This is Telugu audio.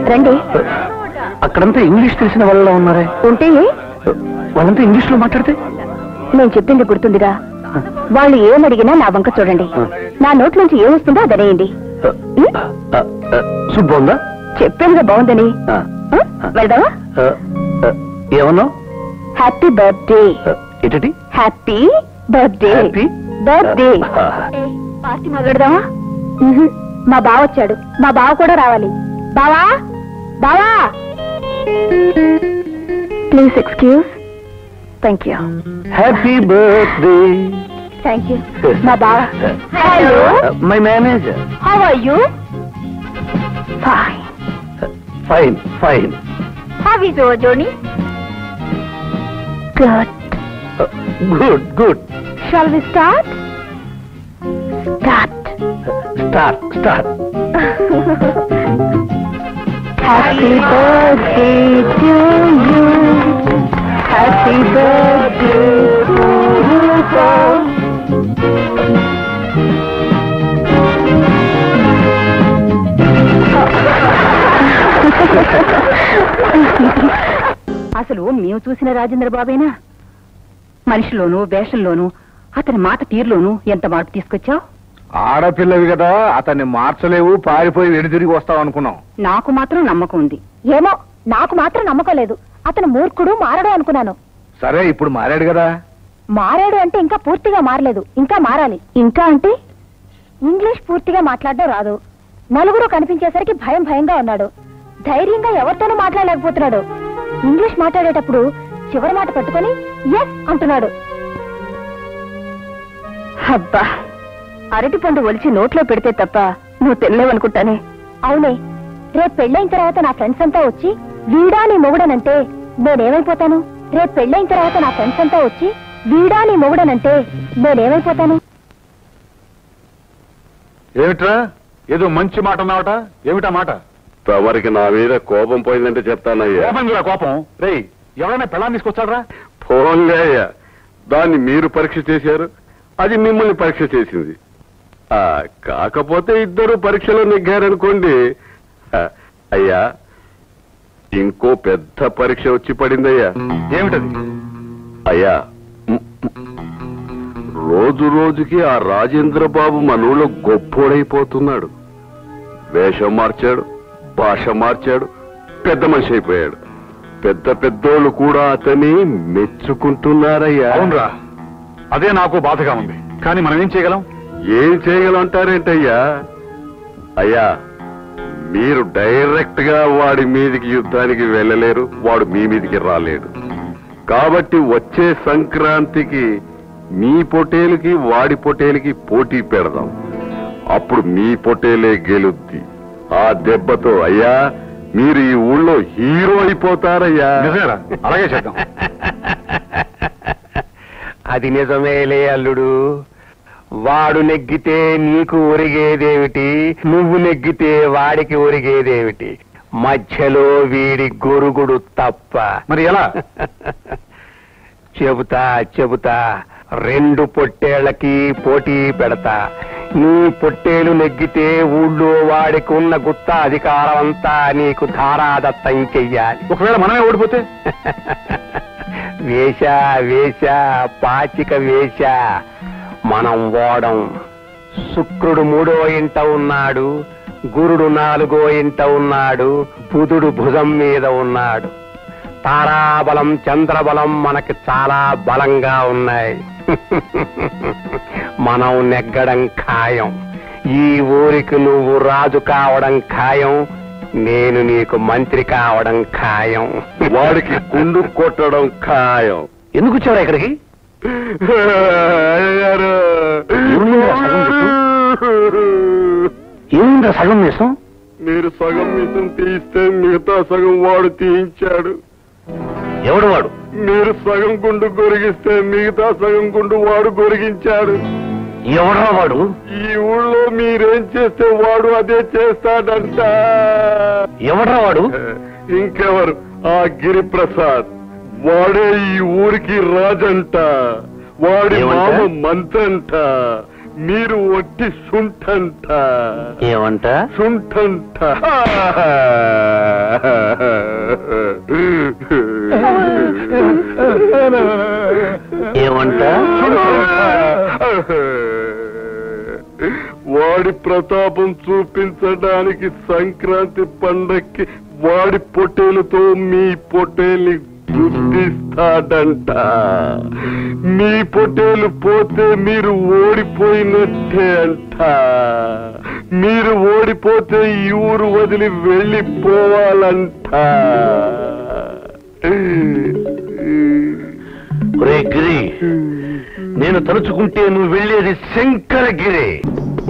రండి అక్కడంతా ఇంగ్లీష్ తెలిసిన వాళ్ళ ఉన్నారే ఉంటే వాళ్ళంతా ఇంగ్లీష్ లో మాట్లాడితే నేను చెప్పింది గుర్తుందిగా వాళ్ళు ఏమడిగినా నా వంక చూడండి నా నోట్లోంచి ఏమొస్తుందో అదనేయండి సూట్ బాగుందా చెప్పానుగా బాగుందని ఆ. ఆ? వెళ్దామా ఆ, ఆ, ఏమన్నావు హ్యాపీ బర్త్డే ఆ, ఏంటండి హ్యాపీ బర్త్డే Happy? బర్త్డే ఆ. పార్టీ మొదలెడదామా మ్మ్హ్. మా బావ వచ్చాడు మా బావ కూడా రావాలి బావా బావా please excuse thank you happy birthday thank you మా బావ hello my manager how are you fine fine fine how is your journey good good good shall we start start start start Happy birthday to you. Happy birthday to you. అసలు మేము చూసిన రాజేంద్ర బాబేనా మనిషిలోను వేషంలోను అతని మాట తీరులోను ఎంత మార్పు తీసుకొచ్చావు ఆడపిల్లవి కదా అతన్ని మార్చలేవు పారిపోయి వెను తిరిగి వస్తావు అనుకున్నాం నాకు మాత్రం నమ్మకం ఉంది ఏమో నాకు మాత్రం నమ్మకం లేదు అతను మూర్ఖుడు మారడు అనుకున్నాను సరే ఇప్పుడు మారాడు కదా మారాడు అంటే ఇంకా పూర్తిగా మారలేదు ఇంకా మారాలి ఇంకా అంటే ఇంగ్లీష్ పూర్తిగా మాట్లాడడం రాదు నలుగురు కనిపించేసరికి భయం భయంగా ఉన్నాడు ధైర్యంగా ఎవరితోనూ మాట్లాడలేకపోతున్నాడు ఇంగ్లీష్ మాట్లాడేటప్పుడు చివరి మాట పట్టుకొని ఎస్ అంటున్నాడు అబ్బా అరటి పండు ఒలిచి నోట్లో పెడితే తప్ప నువ్వు తినలేవనుకుంటానే అవునే రేపు పెళ్ళైన తర్వాత నా ఫ్రెండ్స్ అంతా వచ్చి వీడా నీ మొగుడనంటే నేనేమైపోతాను రేపు పెళ్ళైన తర్వాత నా ఫ్రెండ్స్ అంతా వచ్చి వీడా నీ మొగుడనంటే నేనేమైపోతాను ఏమిట్రా ఏదో మంచి మాట అన్నావట ఏమిటా మాట తమరికి నా మీద కోపం పోయిందంటే చెప్తానయ్యా కోపం కోపం రేయ్ ఎవరైనా పెళ్ళాన్ని తీసుకొచ్చాడరా ఫోన్లే అయ్యా దాన్ని మీరు పరీక్ష చేశారు అది మిమ్మల్ని పరీక్ష చేసింది ఆ కాకపోతే ఇద్దరు పరీక్షలో నెగ్గారనుకోండి ఆ, అయ్యా ఇంకో పెద్ద పరీక్ష వచ్చి పడిందయ్యా ఏమిటది అయ్యా మ్, మ్. రోజు రోజుకి ఆ రాజేంద్ర బాబు మనూళ్ళో గొప్పోడైపోతున్నాడు వేషం మార్చాడు భాష మార్చాడు పెద్ద మనిషి అయిపోయాడు పెద్ద పెద్దోళ్ళు కూడా అతని మెచ్చుకుంటున్నారయ్యా అవునరా అదే నాకు బాధగా ఉంది కానీ మనం ఏం చేయగలం ఏం చేయగలంటారేంటయ్యా అయ్యా మీరు డైరెక్ట్ గా వాడి మీదికి యుద్ధానికి వెళ్ళలేరు వాడు మీ మీదికి రాలేడు కాబట్టి వచ్చే సంక్రాంతికి మీ పొటేలుకి వాడి పొటేలుకి పోటీ పెడదాం అప్పుడు మీ పొటేలే గెలుద్ది ఆ దెబ్బతో అయ్యా మీరు ఈ ఊళ్ళో హీరో అయిపోతారయ్యా నిజమేరా అలాగే చేద్దాం అది నిజమేలే అల్లుడు వాడు నెగ్గితే నీకు ఒరిగేదేమిటి నువ్వు నెగ్గితే వాడికి ఒరిగేదేమిటి మధ్యలో వీడి గొరుగుడు తప్ప మరి ఎలా చెబుతా చెబుతా రెండు పొట్టేళ్లకి పోటీ పెడతా నీ పొట్టేలు నెగ్గితే ఊళ్ళో వాడికి ఉన్న గుత్త అధికారం అంతా నీకు ధారాదత్తం చెయ్యాలి ఒకవేళ మనమే ఓడిపోతే వేష వేష పాచిక వేష మనం ఓడం శుక్రుడు మూడో ఇంట ఉన్నాడు గురుడు నాలుగో ఇంట ఉన్నాడు బుధుడు భుజం మీద ఉన్నాడు తారాబలం చంద్రబలం మనకి చాలా బలంగా ఉన్నాయి మనం నెగ్గడం ఖాయం ఈ ఊరికి నువ్వు రాజు కావడం ఖాయం నేను నీకు మంత్రి కావడం ఖాయం వాడికి గుండు కొట్టడం ఖాయం ఎందుకు వచ్చారా ఇక్కడికి అయ్యగారు. ఏముందిరా సగం ఏముందా సగం వేసం మీరు సగం మిషన్ తీస్తే మిగతా సగం వాడు తీయించాడు ఎవడు వాడు మీరు సగం గుండు గొరిగిస్తే మిగతా సగం గుండు వాడు గొరిగించాడు ఎవడా వాడు ఈ ఊళ్ళో మీరేం చేస్తే వాడు అదే చేస్తాడంట ఎవడా వాడు ఇంకెవరు ఆ గిరిప్రసాద్ వాడే ఈ ఊరికి రాజంట వాడి ఏమంట? మామ మంత్రంట మీరు ఒట్టి సుంఠంట ఏమంట సుంఠంట ఏమంట వాడి ప్రతాపం చూపించడానికి సంక్రాంతి పండక్కి వాడి పొట్టేలతో మీ పొట్టేల్ని గుర్తిస్తాడంట మీ పొట్టేలు పోతే మీరు ఓడిపోయినట్టే అంట మీరు ఓడిపోతే ఈ ఊరు వదిలి వెళ్ళిపోవాలంట ఒరే గిరి నేను తలుచుకుంటే నువ్వు వెళ్ళేది శంకరగిరి